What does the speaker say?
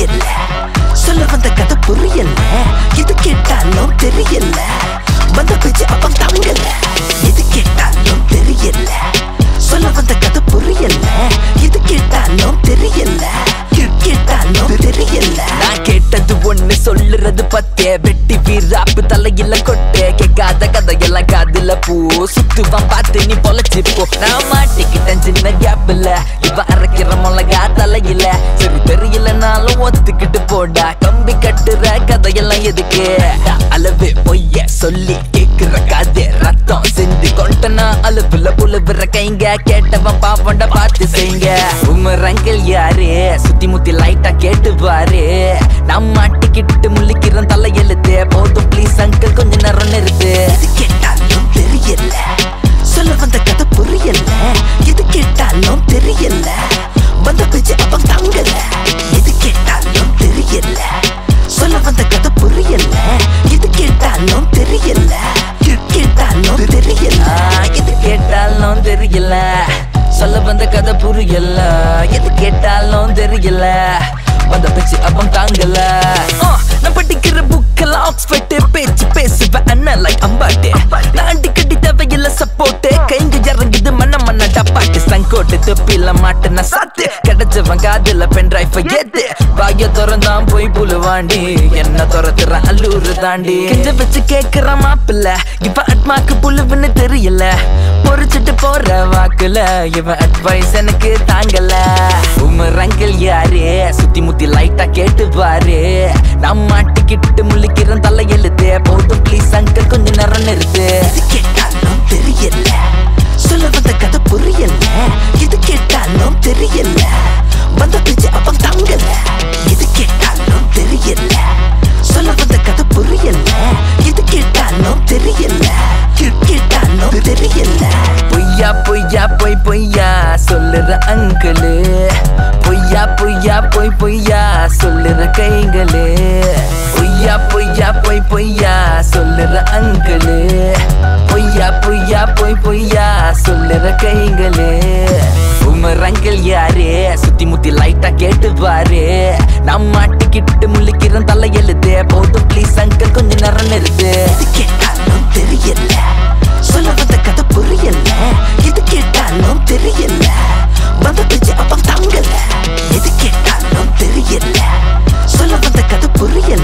தெரியல சொல்ல வந்த கதை புரியல எது கேட்டாலும் தெரியல வந்த பேச்சு அப்பம் தாங்கல எது கேட்டாலும் தெரியல சொல்ல வந்த கதை புரியல எது கேட்டாலும் தெரியல எது கேட்டாலும் தெரியல நான் கேட்டது ஒண்ணு சொல்லுறது பத்தே வெட்டி வீராப்பு தலையில கொட்டே கேட்காத கதையெல்லாம் காதுல பூ சுத்துவான் பார்த்து நீ பொழைச்சு போ நான் மாட்டிக்கிட்டேன் சின்ன கேப்ல இவ அரைக்கிற மிளகா தலையில சரி தெரியலனாலும் ஒத்துக்கிட்டு போடா கம்பி கட்டுற கதையெல்லாம் எதுக்கு அளவு பொய்ய சொல்லி கேக்குற கதை ரத்தம் சிந்தி கொண்டனா அலுப்புல புழுவுற கைங்க கேட்டவன் பாவண்ட பார்த்து செய்ங்க உமரங்கள் யாரு சுத்தி முத்தி லைட்டா கேட்டு பாரு நான் மாட்டிக்கிட்டு முழிக்கிறேன் தலையெழுத்து போதும் ப்ளீஸ் அங்கிள் கொஞ்ச நேரம் நிறுத்து எது கேட்டாலும் தெரியல சொல்ல வந்த கதை புரியல எது கேட்டாலும் தெரியல வந்த பேச்சு அப்பம் தாங்கல எது கேட்டாலும் தெரியல சொல்ல வந்த கதை புரியல எது கேட்டாலும் தெரியல எது கேட்டாலும் தெரியல ஆ, எது கேட்டாலும் தெரியல சொல்ல வந்த கதை புரியல எது கேட்டாலும் தெரியல வந்த பேச்சு அப்பம் தாங்கல ஆ, நான் படிக்கிற புக்கெல்லாம் ஆக்ஸ்பர்ட் பேச்சு பேசுவேன் அண்ணன் லைக் அம்பாட்டு நான் அடிக்கடி தேவையில்ல சப்போர்ட் கைங்க இறங்குது மண்ண மண்ண டப்பாட்டு சங்கோட்டு தொப்பில மாட்டுன சாத்து கிடைச்சவன் காதுல பென் டிரைவ் ஏத்து வாய திறந்தான் போய் புழுவாண்டி என்ன துரத்துற அல்லூரு தாண்டி கெஞ்ச வச்சு கேக்குற மாப்பிள்ள இவன் அட்மாக்கு புழுவுன்னு தெரியல பொறிச்சிட்டு போற வாக்குல இவன் அட்வைஸ் எனக்கு தாங்கல உமரங்கள் யாரு சுத்தி முத்தி லைட்டா கேட்டு பாரு நான் மாட்டிக்கிட்டு முழிக்கிறேன் தலையெழுத்து போதும் ப்ளீஸ் அங்கிள் கொஞ்ச நேரம் நிறுத்து எது கேட்டாலும் தெரியல சொல்ல வந்த கதை புரியல எது கேட்டாலும் தெரியல வந்த பேச்சு அப்பம் தாங்கல எது கேட்டாலும் தெரியல சொல்ல வந்த கதை புரியல எது கேட்டாலும் தெரியல எது கேட்டாலும் தெரியல பொய்யா பொய்யா பொய் பொய்யா சொல்லுற அங்கிளு பொய்யா பொய்யா பொய் பொய்யா சொல்லுற கைகளு பொய்யா பொய்யா பொய் பொய்யா சொல்லுற அங்கிளு பொய்யா பொய்யா பொய் பொய்யா சொல்லுற கைகளு உமரங்கள் யாரு சுத்தி முத்தி லைட்டா கேட்டு பாரு நான் மாட்டிக்கிட்டு முழிக்கிறேன் தலையெழுத்து போதும் ப்ளீஸ் அங்கிள் கொஞ்ச நேரம் நிறுத்து எது கேட்டாலும் தெரியல சொல்ல வந்த கதை புரியல எது கேட்டாலும் தெரியல வந்த பேச்சு அப்பம் தாங்கல எது கேட்டாலும் தெரியல சொல்ல வந்த கதை புரியல